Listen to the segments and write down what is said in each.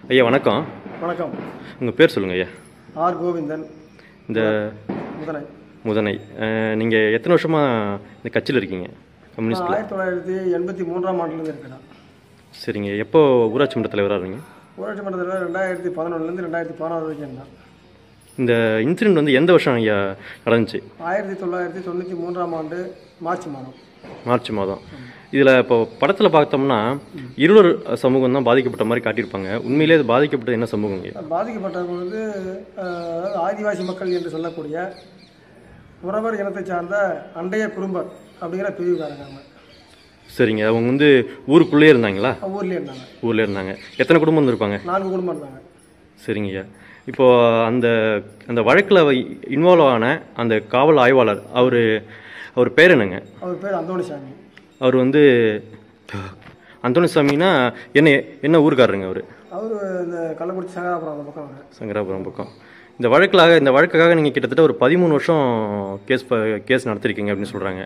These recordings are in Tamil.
ஐயா வணக்கம் வணக்கம் உங்கள் பேர் சொல்லுங்கள் ஐயா ஆர் கோவிந்தன் இந்த முதனை முதனை நீங்கள் எத்தனை வருஷமாக இந்த கட்சியில் இருக்கீங்க நான் கம்யூனிஸ்டில் ஆயிரத்தி தொள்ளாயிரத்தி எண்பத்தி மூன்றாம் ஆண்டுலேருந்து இருக்கிறேன் சரிங்க எப்போ ஊராட்சி மன்ற தலைவராக இருந்தீங்க ஊராட்சி மன்றத்தில் ரெண்டாயிரத்தி பதினொன்றுலேருந்து ரெண்டாயிரத்தி பதினாறு வரைக்கும் இருந்தேன் இந்த இன்சிடெண்ட் வந்து எந்த வருஷம் ஐயா நடந்துச்சு ஆயிரத்தி தொள்ளாயிரத்தி தொண்ணூற்றி மூன்றாம் ஆண்டு மார்ச் மாதம் மார்ச் மாதம் இதில் இப்போ படத்தில் பார்த்தோம்னா இருளர் சமூகம் தான் பாதிக்கப்பட்ட மாதிரி காட்டியிருப்பாங்க உண்மையிலே அது பாதிக்கப்பட்டது என்ன சமூகம் ஐயா பாதிக்கப்பட்டவங்க வந்து அஹ், அதாவது ஆதிவாசி மக்கள் என்று சொல்லக்கூடிய உறவர் இனத்தை சார்ந்த அண்டைய குடும்பம் அப்படிங்கிற பிரிவுக்காரங்க அவங்க சரிங்க அவங்க வந்து ஊருக்குள்ளேயே இருந்தாங்களா ஊர்லேயே இருந்தாங்க ஊரில் இருந்தாங்க எத்தனை குடும்பம் இருந்திருப்பாங்க நான்கு குடும்பம் இருந்தாங்க சரிங்க ஐயா இப்போ அந்த அந்த வழக்கில் இன்வால்வ் ஆன அந்த காவல் ஆய்வாளர் அவர் அவர் பேர் என்னங்க அவர் பேர் அந்தோணிசாமி அவர் வந்து அந்தோணிசாமினா என்ன என்ன ஊருக்காரருங்க அவர் அவர் இந்த கள்ளக்குறிச்சி சங்கராபுரம் அந்த பக்கம் அவர் சங்கராபுரம் பக்கம் இந்த வழக்கிலாக இந்த வழக்குக்காக நீங்கள் கிட்டத்தட்ட ஒரு பதிமூணு வருஷம் கேஸ் ப கேஸ் நடத்திருக்கீங்க அப்படின்னு சொல்கிறாங்க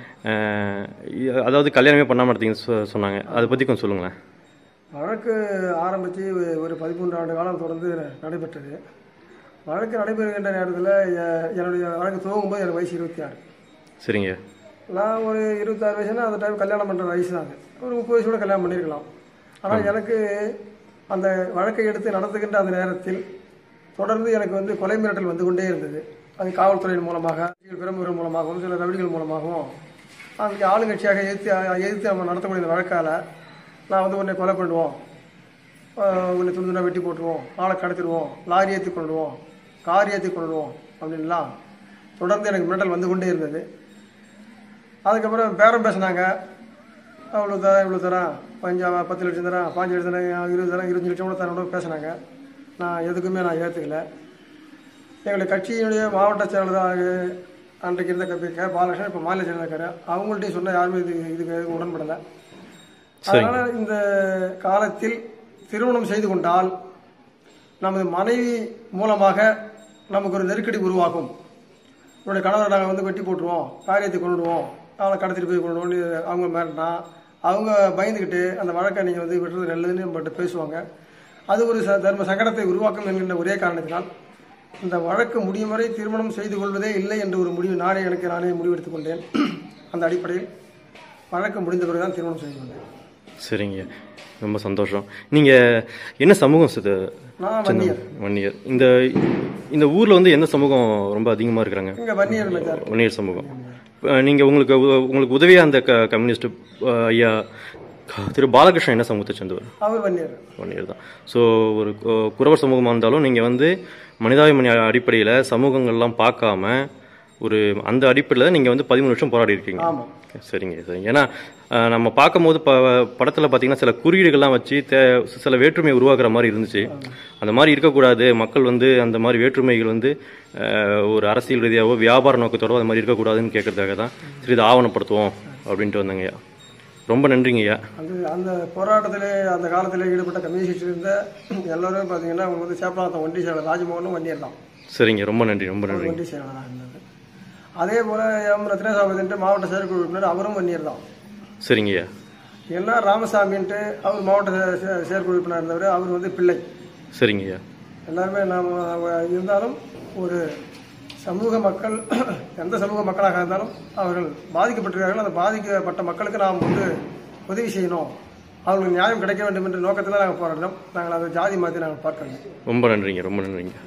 ஆமாம் அதாவது கல்யாணமே பண்ணாமல் நடத்தீங்கன்னு சொ- சொன்னாங்க அதை பற்றி கொஞ்சம் சொல்லுங்களேன் வழக்கு ஆரம்பித்து ஒரு பதிமூன்று ஆண்டு காலம் தொடர்ந்து நடைபெற்றது வழக்கு நடைபெறுகின்ற நேரத்தில் எ- என்னுடைய வழக்கு துவங்கும்போது எனக்கு வயசு இருபத்தி ஆறு சரிங்க நான் ஒரு இருபத்தாறு வயசுனா அந்த டைம் கல்யாணம் பண்ணுற வயசு தாங்க ஒரு முப்பது வயசு கூட கல்யாணம் பண்ணியிருக்கலாம் ஆனால் எனக்கு அந்த வழக்கை எடுத்து நடத்துகின்ற அந்த நேரத்தில் தொடர்ந்து எனக்கு வந்து கொலை மிரட்டல் வந்து கொண்டே இருந்தது அது காவல்துறையின் மூலமாக பிரமுகர் மூலமாகவும் சில ரவுடிகள் மூலமாகவும் அந்த ஆளுங்கட்சியாக எதிர்த்து எதிர்த்து நம்ம நடத்தக்கூடிய இந்த வழக்கால் நான் வந்து உன்னை கொலை பண்ணுவோம் ஆஹ் உன்னை துண்டு துண்டா வெட்டி போட்டுருவோம் ஆளை கடத்திடுவோம் லாரி ஏற்றி கொள்ளுவோம் கார் ஏற்றி கொள்ளுவோம் அப்படின்லாம் தொடர்ந்து எனக்கு மிரட்டல் வந்து கொண்டே இருந்தது அதுக்கப்புறம் பேரம் பேசினாங்க அவ்வளோ தரேன் இவ்வளோ தரேன் பஞ்சா பத்து லட்சம் தரேன் பாஞ்சு லட்சம் தரேன் இருபது தரேன் இருபத்தஞ்சு லட்சம் கூட தரேன் பேசினாங்க நான் எதுக்குமே நான் ஏற்றுக்கல எங்களுடைய கட்சியினுடைய மாவட்ட செயலாளராக அன்றைக்கு இருந்த கபி கே பாலகிருஷ்ணன் இப்போ மாநில செயலாளர் இருக்காரு அவங்கள்ட்டையும் சொன்ன யாருமே இது இதுக்கு எதுவும் உடன்படலை அதனால் இந்த காலத்தில் திருமணம் செய்து கொண்டால் நமது மனைவி மூலமாக நமக்கு ஒரு நெருக்கடி உருவாகும் என்னுடைய கணவரை நாங்கள் வந்து வெட்டி போட்டுருவோம் காரியத்தை கொண்டுடுவோம் அவளை கடத்திட்டு போய் கொண்டுடுவோம்னு அவங்க மிரட்டினா அவங்க பயந்துக்கிட்டு அந்த வழக்கை நீங்கள் வந்து விட்டுறது நல்லதுன்னு நம்மகிட்ட பேசுவாங்க அது ஒரு ச தர்ம சங்கடத்தை உருவாக்கும் என்கின்ற ஒரே காரணத்தினால் இந்த வழக்கு முடியும் வரை திருமணம் செய்து கொள்வதே இல்லை என்ற ஒரு முடிவு நானே எனக்கு நானே முடிவெடுத்துக் கொண்டேன் அந்த அடிப்படையில் வழக்கு முடிந்த பிறகுதான் திருமணம் செய்து கொண்டேன் சரிங்க ரொம்ப சந்தோஷம் நீங்கள் என்ன சமூகம் சிது நான் வன்னியர் வன்னியர் இந்த இந்த ஊரில் வந்து எந்த சமூகம் ரொம்ப அதிகமாக இருக்கிறாங்க இங்கே வன்னியர் மெஜாரிட்டி வன்னியர் சமூகம் நீங்கள் உங்களுக்கு உ- உங்களுக்கு உதவியாக அந்த க கம்யூனிஸ்ட் அஹ், ஐயா க- திரு பாலகிருஷ்ணன் என்ன சமூகத்தை சேர்ந்தவர் அவர் வன்னியர் வன்னியர் தான் ஸோ ஒரு கு- குறவர் சமூகமாக இருந்தாலும் நீங்கள் வந்து மனிதாபிமனி அடிப்படையில் சமூகங்கள்லாம் பார்க்காம ஒரு அந்த அடிப்படையில் நீங்கள் வந்து பதிமூணு வருஷம் போராடி இருக்கீங்க ஆமாம் சரிங்க சரிங்க ஏன்னா அஹ், நம்ம பார்க்கும்போது ப படத்தில் பார்த்தீங்கன்னா சில குறியீடுகள்லாம் வச்சு தே சில வேற்றுமையை உருவாக்குற மாதிரி இருந்துச்சு அந்த மாதிரி இருக்கக்கூடாது மக்கள் வந்து அந்த மாதிரி வேற்றுமைகள் வந்து அஹ், ஒரு அரசியல் ரீதியாகவோ வியாபார நோக்கத்தோடவோ அது மாதிரி இருக்கக்கூடாதுன்னு கேட்கறதுக்காக தான் சரி இதை ஆவணப்படுத்துவோம் அப்படின்ட்டு வந்தேங்கய்யா ரொம்ப நன்றிங்கய்யா அது அந்த போராட்டத்திலே அந்த காலத்தில் ஈடுபட்ட கம்யூனிஸ்ட் இருந்த எல்லாரும் பார்த்தீங்கன்னா அவங்க வந்து சேப்பலாத்தம் ஒன்றிய செயலர் ராஜமோகனும் வன்னியர் தான் சரிங்க ரொம்ப நன்றி ரொம்ப நன்றி ஒன்றிய செயலாளராக இருந்தது அதே போல் எம் ரத்னசாமின்ட்டு மாவட்ட செயற்குழு உறுப்பினர் அவரும் வன்னியர் தான் சரிங்கய்யா என்ன ராமசாமின்ட்டு அவர் மாவட்ட செ- செ- செயற்குழு உறுப்பினர் இருந்தவர் அவர் வந்து பிள்ளை சரிங்கய்யா எல்லாருமே நாம் இருந்தாலும் ஒரு சமூக மக்கள் எந்த சமூக மக்களாக இருந்தாலும் அவர்கள் பாதிக்கப்பட்டிருக்கார்கள் அந்த பாதிக்கப்பட்ட மக்களுக்கு நாம் வந்து உதவி செய்யணும் அவங்களுக்கு நியாயம் கிடைக்க வேண்டும் என்ற நோக்கத்தில் நாங்கள் போராடினோம் நாங்கள் அதை ஜாதி மாற்றி நாங்கள் பார்க்கல ரொம்ப நன்றிங்க ரொம்ப நன்றிங்க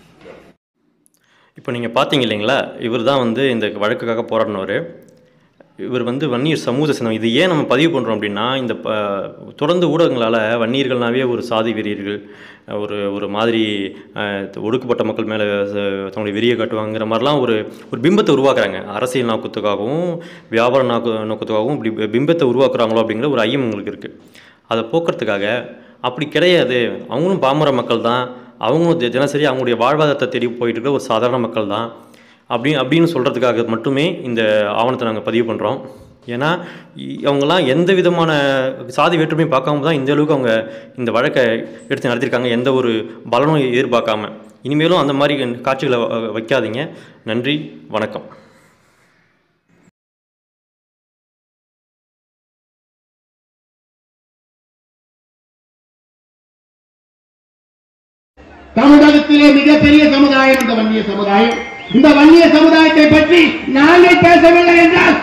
இப்போ நீங்கள் பார்த்தீங்க இல்லைங்களா இவர் தான் வந்து இந்த வழக்குக்காக போராடினவர் இவர் வந்து வன்னியர் சமூக சினம் இது ஏன் நம்ம பதிவு பண்ணுறோம் அப்படின்னா இந்த ப தொடர்ந்து ஊடகங்களால் வன்னியர்கள்னாவே ஒரு சாதி வெறியர்கள் ஒரு ஒரு மாதிரி அஹ், ஒடுக்கப்பட்ட மக்கள் மேலே தங்களுடைய வெறியை காட்டுவாங்கிற மாதிரிலாம் ஒரு ஒரு பிம்பத்தை உருவாக்குறாங்க அரசியல் நோக்கத்துக்காகவும் வியாபார நோக்க நோக்கத்துக்காகவும் இப்படி பிம்பத்தை உருவாக்குறாங்களோ அப்படிங்கிற ஒரு ஐயம் உங்களுக்கு இருக்குது அதை போக்குறதுக்காக அப்படி கிடையாது அவங்களும் பாமர மக்கள் தான் அவங்களும் தி- தினசரி அவங்களுடைய வாழ்வாதாரத்தை தேடி போயிட்டு இருக்கிற ஒரு சாதாரண மக்கள் தான் அப்படி அப்படின்னு சொல்கிறதுக்காக மட்டுமே இந்த ஆவணத்தை நாங்கள் பதிவு பண்ணுறோம் ஏன்னா இ- அவங்கெல்லாம் எந்த விதமான சாதி வேற்றுமையும் பார்க்காம தான் இந்த அளவுக்கு அவங்க இந்த வழக்கை எடுத்து நடத்தியிருக்காங்க எந்த ஒரு பலனும் எதிர்பார்க்காம இனிமேலும் அந்த மாதிரி காட்சிகளை வ- வைக்காதீங்க நன்றி வணக்கம் தமிழகத்திலே மிகப்பெரிய சமுதாயம் இந்த வன்னிய சமுதாயம் இந்த வன்னிய சமுதாயத்தை பற்றி நாங்கள் பேசவில்லை என்றால்